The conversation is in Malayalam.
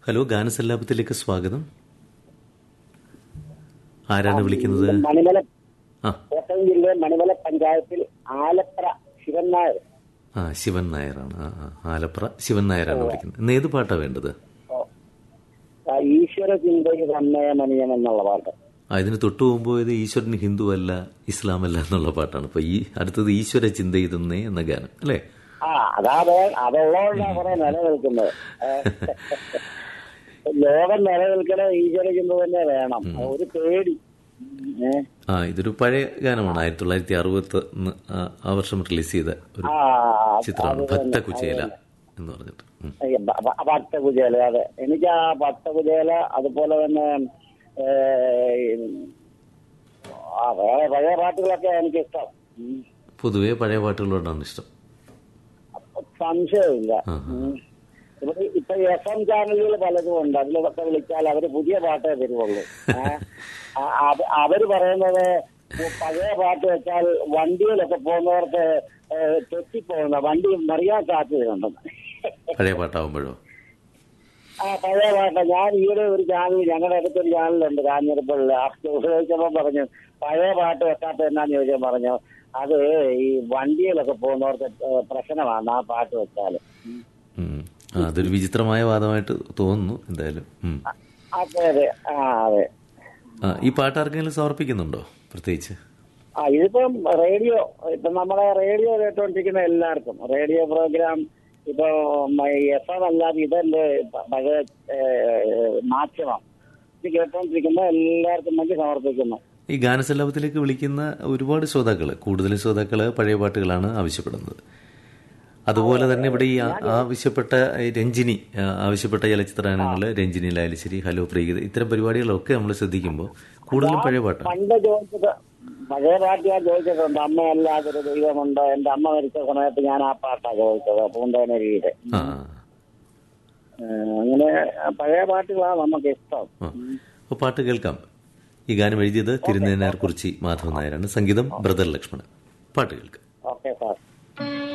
ഹലോ ഗാനസല്ലാപത്തിലേക്ക് സ്വാഗതം ആരാണ് വിളിക്കുന്നത് മണിമല ആ കോട്ടയം ജില്ലയിലെ മണിമല പഞ്ചായത്തിൽ ആലപ്ര ശിവൻ നായർ ആ ശിവൻ നായരാണ് ആ ആ ആലപ്ര ശിവൻ നായരാണ് വിളിക്കുന്നത് ഇന്ന് ഏത് പാട്ടാ വേണ്ടത് ആ, ഈശ്വര ചിന്തയ്ക്ക് സമ്മേമനീയം എന്നുള്ള പാട്ട് ആ ഇതിന് തൊട്ടു മുമ്പ് ഇത് ഈശ്വരൻ ഹിന്ദു അല്ല ഇസ്ലാം അല്ല എന്നുള്ള പാട്ടാണ് അപ്പൊ ഈ അടുത്തത് ഈശ്വര ചിന്ത ഇതെന്നേ എന്ന ഗാനം അല്ലേ ആ അതാ വേ- അതുള്ളതുകൊണ്ടാണ് കുറെ നിലനിൽക്കുന്നത് ഏ, ലോകം നിലനിൽക്കണ ഈശ്വര ചിന്ത തന്നെ വേണം ഒരു പേടി ഏ, ആ ഇതൊരു പഴയ ഗാനമാണ് ആയിരത്തി തൊള്ളായിരത്തി അറുപത്തി ആ വർഷം റിലീസ് ചെയ്ത ഒരു ആ ചിത്രമാണ് ഭക്ത കുചേല എന്ന് പറഞ്ഞിട്ട് ഉം. ഈ ഭ- ഭ- ഭക്തകുചേല അതെ എനിക്ക് ആ ഭക്തകുചേല അതുപോലെ തന്നെ ഏ, ആ വേറെ പഴയ പാട്ടുകളൊക്കെ എനിക്ക് ഇഷ്ടം ഉം. പൊതുവെ പഴയ പാട്ടുകളോടാണ് ഇഷ്ടം സംശയമില്ല ആ, ഉം. ഇവിടെ ഇപ്പൊ എഫ് എം ചാനലുകൾ പലതും ഉണ്ട് അതിലൊക്കെ വിളിച്ചാൽ അവര് പുതിയ പാട്ടേ തരുവുള്ളൂ ഏ? ആ- അവ- അവര് പറയുന്നത് പഴയ പാട്ട് വെച്ചാൽ വണ്ടിയിലൊക്കെ പോകുന്നവർക്ക് ഏ, തെറ്റിപ്പോകുന്ന വണ്ടി മറിയാൻ സാധ്യതയുണ്ടെന്ന് പഴയ പാട്ടാവുമ്പോഴോ ആ പഴയ പാട്ട് ഞാൻ ഈയിടെ ഒരു ചാനൽ ഞങ്ങളുടെ അടുത്തൊരു ചാനലുണ്ട് കാഞ്ഞിരപ്പള്ളിൽ ചോദിച്ചപ്പോ പറഞ്ഞു പഴയ പാട്ട് വെക്കാത്ത എന്നാന്ന് ചോദിച്ചാൽ പറഞ്ഞു അത് ഈ വണ്ടിയിലൊക്കെ പോകുന്നവർക്ക് ഏ, പ്രശ്നമാണ് ആ പാട്ട് വെച്ചാൽ ഉം. ആ, അതൊരു വിചിത്രമായ വാദമായിട്ട് തോന്നുന്നു എന്തായാലും ഉം. അതെ അതെ ആ അതെ ആ, ഈ പാട്ട് ആർക്കെങ്കിലും സമർപ്പിക്കുന്നുണ്ടോ പ്രത്യേകിച്ച് ആ ഇതിപ്പം റേഡിയോ ഇപ്പൊ നമ്മളെ റേഡിയോ കേട്ടോണ്ടിരിക്കുന്ന എല്ലാവർക്കും റേഡിയോ പ്രോഗ്രാം ഇപ്പൊ എഫ് എം അല്ലാതെ ഇതല്ലേ പ- പഴയ ഏഹ്, മാധ്യമം ഇത് കേട്ടോണ്ടിരിക്കുന്ന എല്ലാവർക്കും വേണ്ടി സമർപ്പിക്കുന്നു ഈ ഗാനസല്ലാപത്തിലേക്ക് വിളിക്കുന്ന ഒരുപാട് ശ്രോതാക്കൾ കൂടുതൽ ശ്രോതാക്കൾ പഴയ പാട്ടുകളാണ് ആവശ്യപ്പെടുന്നത് അതുപോലെ തന്നെ ഇവിടെ ഈ ആ- ആവശ്യപ്പെട്ട ഈ രഞ്ജിനി ആ, ആവശ്യപ്പെട്ട ചലച്ചിത്രാനങ്ങൾ രഞ്ജിനിയിലായാലും ശരി ഹലോ പ്രീഗത ഇത്തരം പരിപാടികളൊക്കെ നമ്മൾ ശ്രദ്ധിക്കുമ്പോൾ കൂടുതലും പഴയ പാട്ടാണ് പണ്ട് ചോദിച്ചത് പഴയ പാട്ട് ഞാൻ ചോദിച്ചിട്ടുണ്ട് അമ്മയല്ലാതൊരു ദൈവമുണ്ട് എന്റെ അമ്മ മരിച്ച സമയത്ത് ഞാൻ ആ പാട്ടാ ചോദിച്ചത് പൂന്തേനരിയുടെ ആ അങ്ങനെ പഴയ പാട്ടുകളാണ് നമുക്ക് ഇഷ്ടം ആ അപ്പോൾ പാട്ട് കേൾക്കാം ഈ ഗാനം എഴുതിയത് തിരുനേനാർ കുറിച്ചി മാധവൻ നായരാണ് സംഗീതം ബ്രദർ ലക്ഷ്മണൻ പാട്ട് കേൾക്കാം ഓക്കെ സാർ